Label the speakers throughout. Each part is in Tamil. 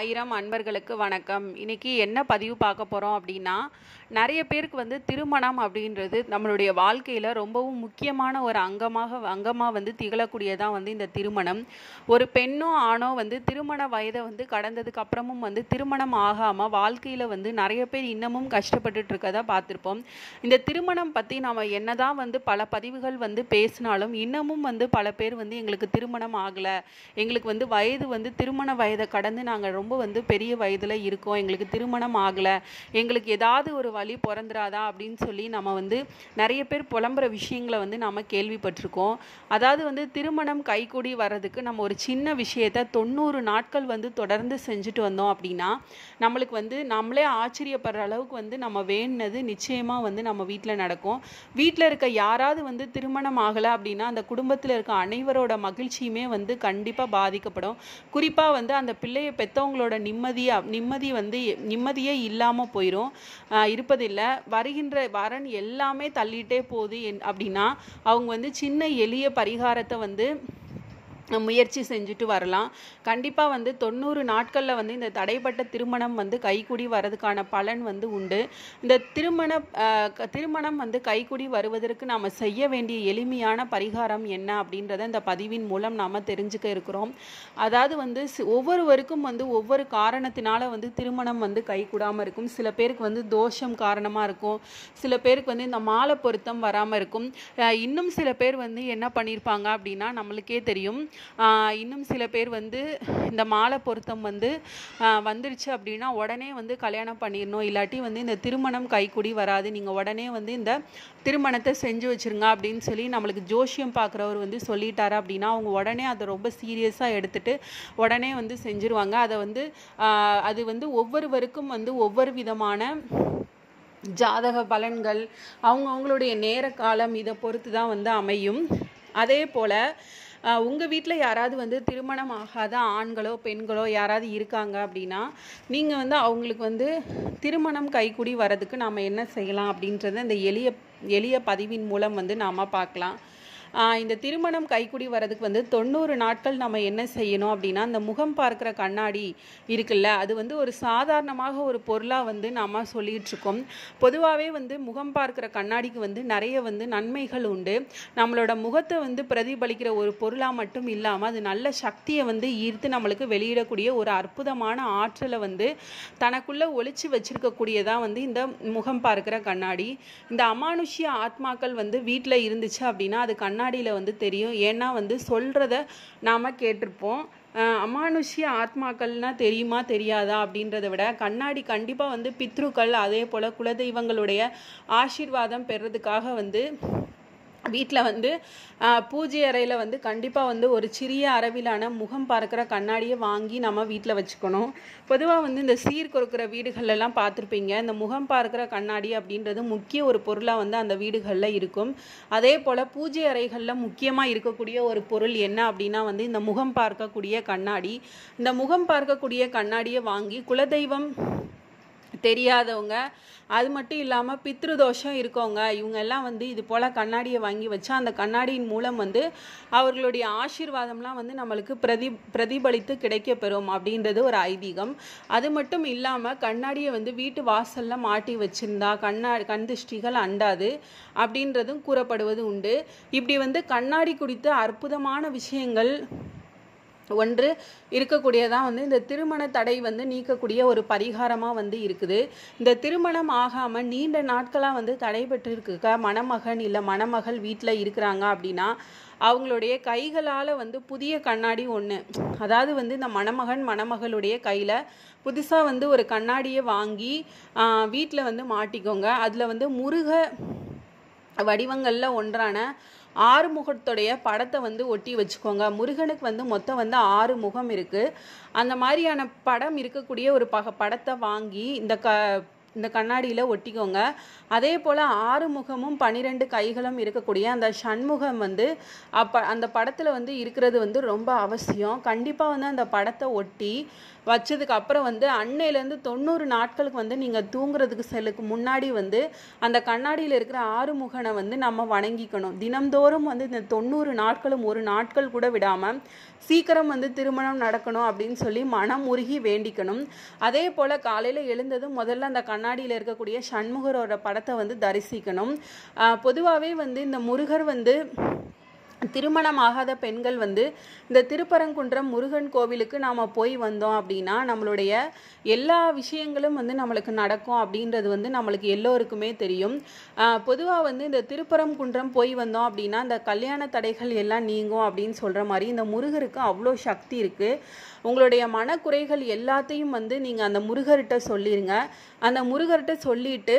Speaker 1: ஆயிரம் அன்பர்களுக்கு வணக்கம் இன்னைக்கு என்ன பதிவு பார்க்க போகிறோம் அப்படின்னா நிறைய பேருக்கு வந்து திருமணம் அப்படின்றது நம்மளுடைய வாழ்க்கையில் ரொம்பவும் முக்கியமான ஒரு அங்கமாக அங்கமாக வந்து திகழக்கூடியதான் வந்து இந்த திருமணம் ஒரு பெண்ணோ ஆணோ வந்து திருமண வயதை வந்து கடந்ததுக்கு அப்புறமும் வந்து திருமணம் ஆகாமல் வாழ்க்கையில் வந்து நிறைய பேர் இன்னமும் கஷ்டப்பட்டுட்டு இருக்கதா பார்த்துருப்போம் இந்த திருமணம் பற்றி நம்ம என்னதான் வந்து பல பதிவுகள் வந்து பேசினாலும் இன்னமும் வந்து பல பேர் வந்து எங்களுக்கு திருமணம் ஆகலை எங்களுக்கு வந்து வயது வந்து திருமண வயதை கடந்து நாங்கள் ரொம்ப வந்து பெரிய வயதில் இருக்கோம் எங்களுக்கு திருமணம் ஆகலை எங்களுக்கு ஏதாவது ஒரு வழி பிறந்துராதா அப்படின்னு சொல்லி நம்ம வந்து நிறைய பேர் புலம்புற விஷயங்களை வந்து நம்ம கேள்விப்பட்டிருக்கோம் அதாவது வந்து திருமணம் கைகூடி வர்றதுக்கு நம்ம ஒரு சின்ன விஷயத்த தொண்ணூறு நாட்கள் வந்து தொடர்ந்து செஞ்சுட்டு வந்தோம் அப்படின்னா நம்மளுக்கு வந்து நம்மளே ஆச்சரியப்படுற அளவுக்கு வந்து நம்ம வேணுனது நிச்சயமாக வந்து நம்ம வீட்டில் நடக்கும் வீட்டில் இருக்க யாராவது வந்து திருமணம் ஆகலை அப்படின்னா அந்த குடும்பத்தில் இருக்க அனைவரோட மகிழ்ச்சியுமே வந்து கண்டிப்பாக பாதிக்கப்படும் குறிப்பாக வந்து அந்த பிள்ளையை பெற்றவங்களோட நிம்மதியாக நிம்மதி வந்து நிம்மதியே இல்லாமல் போயிடும் இருப்பதில்லை வருகின்ற வரன் எல்லாமே தள்ளிட்டே போகுது என் அப்படின்னா அவங்க வந்து சின்ன எளிய பரிகாரத்தை வந்து முயற்சி செஞ்சுட்டு வரலாம் கண்டிப்பாக வந்து தொண்ணூறு நாட்களில் வந்து இந்த தடைப்பட்ட திருமணம் வந்து கைக்கூடி வரதுக்கான பலன் வந்து உண்டு இந்த திருமண அஹ், க- திருமணம் வந்து கைக்கூடி வருவதற்கு நாம் செய்ய வேண்டிய எளிமையான பரிகாரம் என்ன அப்படின்றத இந்த பதிவின் மூலம் நாம் தெரிஞ்சுக்க இருக்கிறோம் அதாவது வந்து சி- ஒவ்வொருவருக்கும் வந்து ஒவ்வொரு காரணத்தினால வந்து திருமணம் வந்து கைகூடாமல் இருக்கும் சில பேருக்கு வந்து தோஷம் காரணமாக இருக்கும் சில பேருக்கு வந்து இந்த மாலை பொருத்தம் வராமல் இருக்கும் அஹ், இன்னும் சில பேர் வந்து என்ன பண்ணியிருப்பாங்க அப்படின்னா நம்மளுக்கே தெரியும் ஆஹ் இன்னும் சில பேர் வந்து இந்த மாலை பொருத்தம் வந்து ஆஹ் வந்துருச்சு அப்படின்னா உடனே வந்து கல்யாணம் பண்ணிடணும் இல்லாட்டி வந்து இந்த திருமணம் கைக்கூடி வராது நீங்கள் உடனே வந்து இந்த திருமணத்தை செஞ்சு வச்சிருங்க அப்படின்னு சொல்லி நம்மளுக்கு ஜோசியம் பார்க்குறவர் வந்து சொல்லிட்டாரு அப்படின்னா அவங்க உடனே அதை ரொம்ப சீரியஸாக எடுத்துட்டு உடனே வந்து செஞ்சுருவாங்க அதை வந்து ஆஹ் அது வந்து ஒவ்வொருவருக்கும் வந்து ஒவ்வொரு விதமான ஜாதக பலன்கள் அவங்க அவங்களுடைய நேர காலம் இதை பொறுத்து தான் வந்து அமையும் அதே போல் உங்கள் வீட்டில் யாராவது வந்து திருமணம் ஆகாத ஆண்களோ பெண்களோ யாராவது இருக்காங்க அப்படின்னா நீங்கள் வந்து அவங்களுக்கு வந்து திருமணம் கைக்கூடி வரதுக்கு நாம் என்ன செய்யலாம் அப்படின்றத இந்த எளிய எளிய பதிவின் மூலம் வந்து நாம் பார்க்கலாம் ஆஹ் இந்த திருமணம் கைக்குடி வரதுக்கு வந்து தொண்ணூறு நாட்கள் நம்ம என்ன செய்யணும் அப்படின்னா இந்த முகம் பார்க்குற கண்ணாடி இருக்குல்ல அது வந்து ஒரு சாதாரணமாக ஒரு பொருளாக வந்து நாம சொல்லிட்டு இருக்கோம் பொதுவாகவே வந்து முகம் பார்க்குற கண்ணாடிக்கு வந்து நிறைய வந்து நன்மைகள் உண்டு நம்மளோட முகத்தை வந்து பிரதிபலிக்கிற ஒரு பொருளாக மட்டும் இல்லாமல் அது நல்ல சக்தியை வந்து ஈர்த்து நம்மளுக்கு வெளியிடக்கூடிய ஒரு அற்புதமான ஆற்றலை வந்து தனக்குள்ள ஒளிச்சு வச்சிருக்கக்கூடியதான் வந்து இந்த முகம் பார்க்குற கண்ணாடி இந்த அமானுஷ்ய ஆத்மாக்கள் வந்து வீட்டில் இருந்துச்சு அப்படின்னா அது கண்ணாடியில் வந்து தெரியும் ஏன்னா வந்து சொல்கிறத நாம் கேட்டிருப்போம் அஹ் அமானுஷ்ய ஆத்மாக்கள்னா தெரியுமா தெரியாதா அப்படின்றத விட கண்ணாடி கண்டிப்பாக வந்து பித்ருக்கள் அதே போல் குலதெய்வங்களுடைய ஆசீர்வாதம் பெறதுக்காக வந்து வீட்டில் வந்து ஆஹ், பூஜை அறையில் வந்து கண்டிப்பாக வந்து ஒரு சிறிய அளவிலான முகம் பார்க்குற கண்ணாடியை வாங்கி நம்ம வீட்டில் வச்சுக்கணும் பொதுவாக வந்து இந்த சீர் கொடுக்குற வீடுகள்லாம் பார்த்துருப்பீங்க இந்த முகம் பார்க்குற கண்ணாடி அப்படின்றது முக்கிய ஒரு பொருளாக வந்து அந்த வீடுகளில் இருக்கும் அதே போல் பூஜை அறைகளில் முக்கியமாக இருக்கக்கூடிய ஒரு பொருள் என்ன அப்படின்னா வந்து இந்த முகம் பார்க்கக்கூடிய கண்ணாடி இந்த முகம் பார்க்கக்கூடிய கண்ணாடியை வாங்கி குலதெய்வம் தெரியாதவங்க அது மட்டும் இல்லாமல் பித்ருதோஷம் இருக்கவங்க இவங்க எல்லாம் வந்து இது போல் கண்ணாடியை வாங்கி வச்சா அந்த கண்ணாடியின் மூலம் வந்து அவர்களுடைய ஆசீர்வாதம்லாம் வந்து நம்மளுக்கு பிரதி பிரதிபலித்து கிடைக்கப்பெறும் அப்படின்றது ஒரு ஐதீகம் அது மட்டும் இல்லாமல் கண்ணாடியை வந்து வீட்டு வாசலில் மாட்டி வச்சிருந்தா கண்ணா கண் திருஷ்டிகள் அண்டாது அப்படின்றதும் கூறப்படுவது உண்டு இப்படி வந்து கண்ணாடி குறித்த அற்புதமான விஷயங்கள் ஒன்று இருக்கக்கூடியதான் வந்து இந்த திருமண தடை வந்து நீக்கக்கூடிய ஒரு பரிகாரமாக வந்து இருக்குது இந்த திருமணம் ஆகாமல் நீண்ட நாட்களாக வந்து தடைபட்டு இருக்க மணமகன் இல்லை மணமகள் வீட்டில் இருக்கிறாங்க அப்படின்னா அவங்களுடைய கைகளால் வந்து புதிய கண்ணாடி ஒன்று அதாவது வந்து இந்த மணமகன் மணமகளுடைய கையில் புதுசாக வந்து ஒரு கண்ணாடியை வாங்கி வீட்டில் வந்து மாட்டிக்கோங்க அதில் வந்து முருக வடிவங்களில் ஒன்றான ஆறு முகத்துடைய படத்தை வந்து ஒட்டி வச்சுக்கோங்க முருகனுக்கு வந்து மொத்தம் வந்து ஆறு முகம் இருக்குது அந்த மாதிரியான படம் இருக்கக்கூடிய ஒரு பக படத்தை வாங்கி இந்த க இந்த கண்ணாடியில் ஒட்டிக்கோங்க அதே போல் ஆறு முகமும் பன்னிரெண்டு கைகளும் இருக்கக்கூடிய அந்த சண்முகம் வந்து அப்போ அந்த படத்தில் வந்து இருக்கிறது வந்து ரொம்ப அவசியம் கண்டிப்பாக வந்து அந்த படத்தை ஒட்டி வச்சதுக்கு அப்புறம் வந்து அன்னையிலேருந்து தொண்ணூறு நாட்களுக்கு வந்து நீங்கள் தூங்குறதுக்கு செல்லுக்கு முன்னாடி வந்து அந்த கண்ணாடியில் இருக்கிற ஆறுமுகனை வந்து நம்ம வணங்கிக்கணும் தினம்தோறும் வந்து இந்த தொண்ணூறு நாட்களும் ஒரு நாட்கள் கூட விடாமல் சீக்கிரம் வந்து திருமணம் நடக்கணும் அப்படின்னு சொல்லி மனம் உருகி வேண்டிக்கணும் அதே போல் காலையில் எழுந்ததும் முதல்ல அந்த கண்ணாடியில் இருக்கக்கூடிய சண்முகரோட படத்தை வந்து தரிசிக்கணும் பொதுவாகவே வந்து இந்த முருகர் வந்து திருமணமாகாத பெண்கள் வந்து இந்த திருப்பரங்குன்றம் முருகன் கோவிலுக்கு நாம் போய் வந்தோம் அப்படின்னா நம்மளுடைய எல்லா விஷயங்களும் வந்து நம்மளுக்கு நடக்கும் அப்படின்றது வந்து நம்மளுக்கு எல்லோருக்குமே தெரியும் பொதுவாக வந்து இந்த திருப்பரங்குன்றம் போய் வந்தோம் அப்படின்னா இந்த கல்யாண தடைகள் எல்லாம் நீங்கும் அப்படின்னு சொல்கிற மாதிரி இந்த முருகருக்கு அவ்வளோ சக்தி இருக்குது உங்களுடைய மனக்குறைகள் எல்லாத்தையும் வந்து நீங்கள் அந்த முருகர்கிட்ட சொல்லிடுங்க அந்த முருகர்கிட்ட சொல்லிட்டு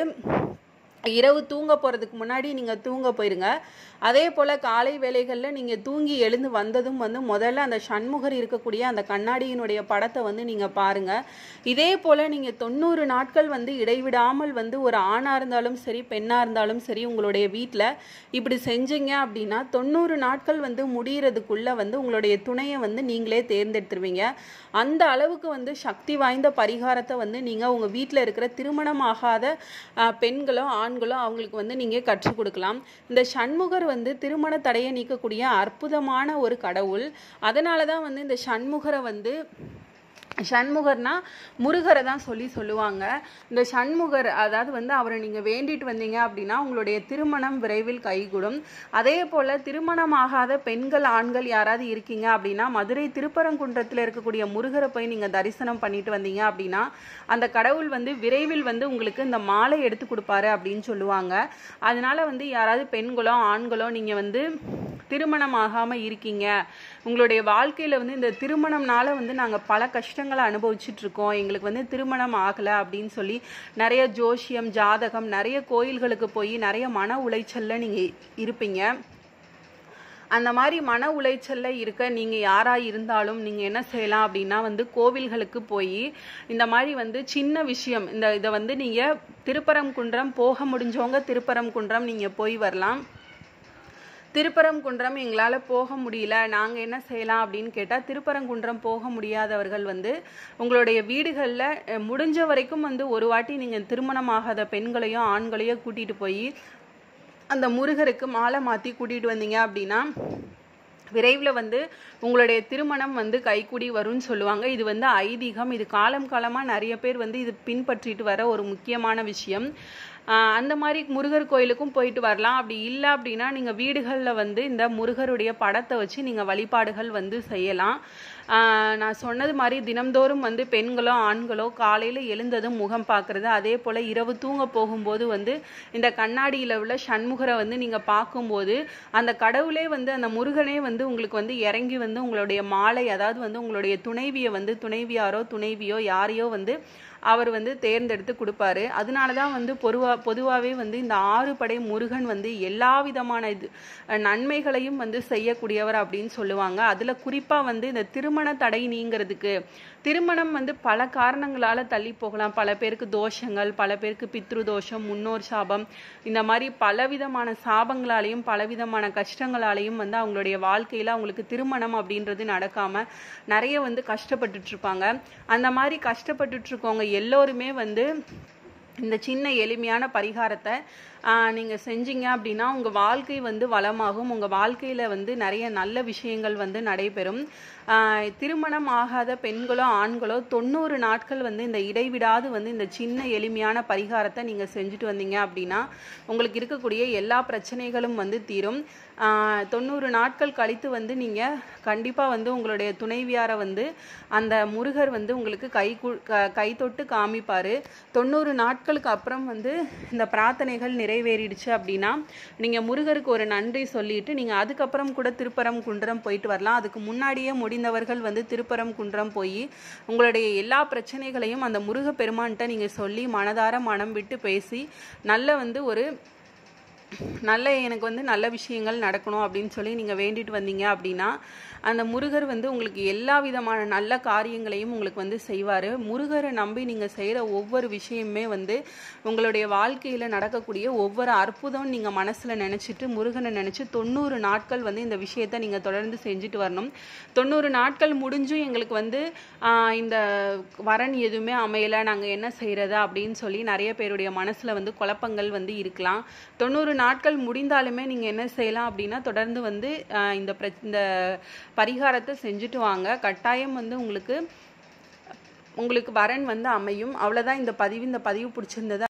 Speaker 1: இரவு தூங்க போகிறதுக்கு முன்னாடி நீங்கள் தூங்க போயிருங்க அதே போல் காலை வேலைகளில் நீங்கள் தூங்கி எழுந்து வந்ததும் வந்து முதல்ல அந்த சண்முகர் இருக்கக்கூடிய அந்த கண்ணாடியினுடைய படத்தை வந்து நீங்கள் பாருங்கள் இதே போல் நீங்கள் தொண்ணூறு நாட்கள் வந்து இடைவிடாமல் வந்து ஒரு ஆணாக இருந்தாலும் சரி பெண்ணாக இருந்தாலும் சரி உங்களுடைய வீட்டில் இப்படி செஞ்சீங்க அப்படின்னா தொண்ணூறு நாட்கள் வந்து முடிகிறதுக்குள்ளே வந்து உங்களுடைய துணையை வந்து நீங்களே தேர்ந்தெடுத்துருவீங்க அந்த அளவுக்கு வந்து சக்தி வாய்ந்த பரிகாரத்தை வந்து நீங்கள் உங்கள் வீட்டில் இருக்கிற திருமணமாகாத பெண்களோ ஆண்களோ அவங்களுக்கு வந்து நீங்கள் கற்றுக் கொடுக்கலாம் இந்த சண்முகர் வந்து திருமண தடையை நீக்கக்கூடிய அற்புதமான ஒரு கடவுள் அதனால தான் வந்து இந்த சண்முகரை வந்து சண்முகர்னா முருகரை தான் சொல்லி சொல்லுவாங்க இந்த சண்முகர் அதாவது வந்து அவரை நீங்கள் வேண்டிட்டு வந்தீங்க அப்படின்னா உங்களுடைய திருமணம் விரைவில் கைகூடும் அதே போல் திருமணமாகாத பெண்கள் ஆண்கள் யாராவது இருக்கீங்க அப்படின்னா மதுரை திருப்பரங்குன்றத்தில் இருக்கக்கூடிய முருகரை போய் நீங்கள் தரிசனம் பண்ணிட்டு வந்தீங்க அப்படின்னா அந்த கடவுள் வந்து விரைவில் வந்து உங்களுக்கு இந்த மாலை எடுத்து கொடுப்பாரு அப்படின்னு சொல்லுவாங்க அதனால வந்து யாராவது பெண்களோ ஆண்களோ நீங்கள் வந்து திருமணம் ஆகாமல் இருக்கீங்க உங்களுடைய வாழ்க்கையில் வந்து இந்த திருமணம்னால வந்து நாங்கள் பல கஷ்டங்களை அனுபவிச்சுட்டு இருக்கோம் எங்களுக்கு வந்து திருமணம் ஆகலை அப்படின்னு சொல்லி நிறைய ஜோசியம் ஜாதகம் நிறைய கோயில்களுக்கு போய் நிறைய மன உளைச்சல்ல நீங்கள் இருப்பீங்க அந்த மாதிரி மன உளைச்சல்ல இருக்க நீங்கள் யாராக இருந்தாலும் நீங்கள் என்ன செய்யலாம் அப்படின்னா வந்து கோவில்களுக்கு போய் இந்த மாதிரி வந்து சின்ன விஷயம் இந்த இதை வந்து நீங்கள் திருப்பரங்குன்றம் போக முடிஞ்சவங்க திருப்பரங்குன்றம் நீங்கள் போய் வரலாம் திருப்பரங்குன்றம் எங்களால் போக முடியல நாங்கள் என்ன செய்யலாம் அப்படின்னு கேட்டால் திருப்பரங்குன்றம் போக முடியாதவர்கள் வந்து உங்களுடைய வீடுகளில் முடிஞ்ச வரைக்கும் வந்து ஒரு வாட்டி நீங்கள் திருமணமாகாத பெண்களையும் ஆண்களையும் கூட்டிகிட்டு போய் அந்த முருகருக்கு மாலை மாற்றி கூட்டிகிட்டு வந்தீங்க அப்படின்னா விரைவில் வந்து உங்களுடைய திருமணம் வந்து கைக்கூடி வரும்னு சொல்லுவாங்க இது வந்து ஐதீகம் இது காலம் காலமாக நிறைய பேர் வந்து இது பின்பற்றிட்டு வர ஒரு முக்கியமான விஷயம் அந்த மாதிரி முருகர் கோயிலுக்கும் போயிட்டு வரலாம் அப்படி இல்லை அப்படின்னா நீங்கள் வீடுகளில் வந்து இந்த முருகருடைய படத்தை வச்சு நீங்கள் வழிபாடுகள் வந்து செய்யலாம் நான் சொன்னது மாதிரி தினம்தோறும் வந்து பெண்களோ ஆண்களோ காலையில் எழுந்ததும் முகம் பார்க்குறது அதே போல் இரவு தூங்க போகும்போது வந்து இந்த கண்ணாடியில் உள்ள சண்முகரை வந்து நீங்கள் பார்க்கும்போது அந்த கடவுளே வந்து அந்த முருகனே வந்து உங்களுக்கு வந்து இறங்கி வந்து உங்களுடைய மாலை அதாவது வந்து உங்களுடைய துணைவியை வந்து துணைவியாரோ துணைவியோ யாரையோ வந்து அவர் வந்து தேர்ந்தெடுத்து கொடுப்பாரு அதனால தான் வந்து பொதுவா பொதுவாகவே வந்து இந்த ஆறு படை முருகன் வந்து எல்லா விதமான இது நன்மைகளையும் வந்து செய்யக்கூடியவர் அப்படின்னு சொல்லுவாங்க அதில் குறிப்பாக வந்து இந்த திருமண தடை நீங்கிறதுக்கு திருமணம் வந்து பல காரணங்களால் தள்ளி போகலாம் பல பேருக்கு தோஷங்கள் பல பேருக்கு பித்ரு தோஷம் முன்னோர் சாபம் இந்த மாதிரி பலவிதமான சாபங்களாலையும் பலவிதமான கஷ்டங்களாலையும் வந்து அவங்களுடைய வாழ்க்கையில் அவங்களுக்கு திருமணம் அப்படின்றது நடக்காமல் நிறைய வந்து கஷ்டப்பட்டுட்டு இருப்பாங்க அந்த மாதிரி கஷ்டப்பட்டுட்டு இருக்கவங்க எல்லோருமே வந்து இந்த சின்ன எளிமையான பரிகாரத்தை நீங்கள் செஞ்சீங்க அப்படின்னா உங்கள் வாழ்க்கை வந்து வளமாகும் உங்கள் வாழ்க்கையில் வந்து நிறைய நல்ல விஷயங்கள் வந்து நடைபெறும் திருமணம் ஆகாத பெண்களோ ஆண்களோ தொண்ணூறு நாட்கள் வந்து இந்த இடைவிடாது வந்து இந்த சின்ன எளிமையான பரிகாரத்தை நீங்கள் செஞ்சுட்டு வந்தீங்க அப்படின்னா உங்களுக்கு இருக்கக்கூடிய எல்லா பிரச்சனைகளும் வந்து தீரும் தொண்ணூறு நாட்கள் கழித்து வந்து நீங்கள் கண்டிப்பாக வந்து உங்களுடைய துணைவியாரை வந்து அந்த முருகர் வந்து உங்களுக்கு கை கை தொட்டு காமிப்பார் தொண்ணூறு நாட்களுக்கு அப்புறம் வந்து இந்த பிரார்த்தனைகள் நிறைவேறிடுச்சு அப்படின்னா நீங்கள் முருகருக்கு ஒரு நன்றி சொல்லிட்டு நீங்கள் அதுக்கப்புறம் கூட திருப்பரம் குன்றம் போயிட்டு வரலாம் அதுக்கு முன்னாடியே முடிந்தவர்கள் வந்து திருப்பரம் குன்றம் போய் உங்களுடைய எல்லா பிரச்சனைகளையும் அந்த முருக பெருமான்கிட்ட நீங்கள் சொல்லி மனதார மனம் விட்டு பேசி நல்ல வந்து ஒரு நல்ல எனக்கு வந்து நல்ல விஷயங்கள் நடக்கணும் அப்படின்னு சொல்லி நீங்கள் வேண்டிட்டு வந்தீங்க அப்படின்னா அந்த முருகர் வந்து உங்களுக்கு எல்லா விதமான நல்ல காரியங்களையும் உங்களுக்கு வந்து செய்வார் முருகரை நம்பி நீங்கள் செய்கிற ஒவ்வொரு விஷயமுமே வந்து உங்களுடைய வாழ்க்கையில் நடக்கக்கூடிய ஒவ்வொரு அற்புதம் நீங்கள் மனசில் நினச்சிட்டு முருகனை நினச்சி தொண்ணூறு நாட்கள் வந்து இந்த விஷயத்தை நீங்கள் தொடர்ந்து செஞ்சுட்டு வரணும் தொண்ணூறு நாட்கள் முடிஞ்சும் எங்களுக்கு வந்து ஆஹ், இந்த வரன் எதுவுமே அமையலை நாங்கள் என்ன செய்கிறது அப்படின்னு சொல்லி நிறைய பேருடைய மனசில் வந்து குழப்பங்கள் வந்து இருக்கலாம் தொண்ணூறு நாட்கள் முடிந்தாலுமே நீங்கள் என்ன செய்யலாம் அப்படின்னா தொடர்ந்து வந்து ஆஹ், இந்த பிர இந்த பரிகாரத்தை செஞ்சுட்டு வாங்க கட்டாயம் வந்து உங்களுக்கு உங்களுக்கு வரன் வந்து அமையும் அவ்வளோதான் இந்த பதிவு இந்த பதிவு பிடிச்சிருந்தது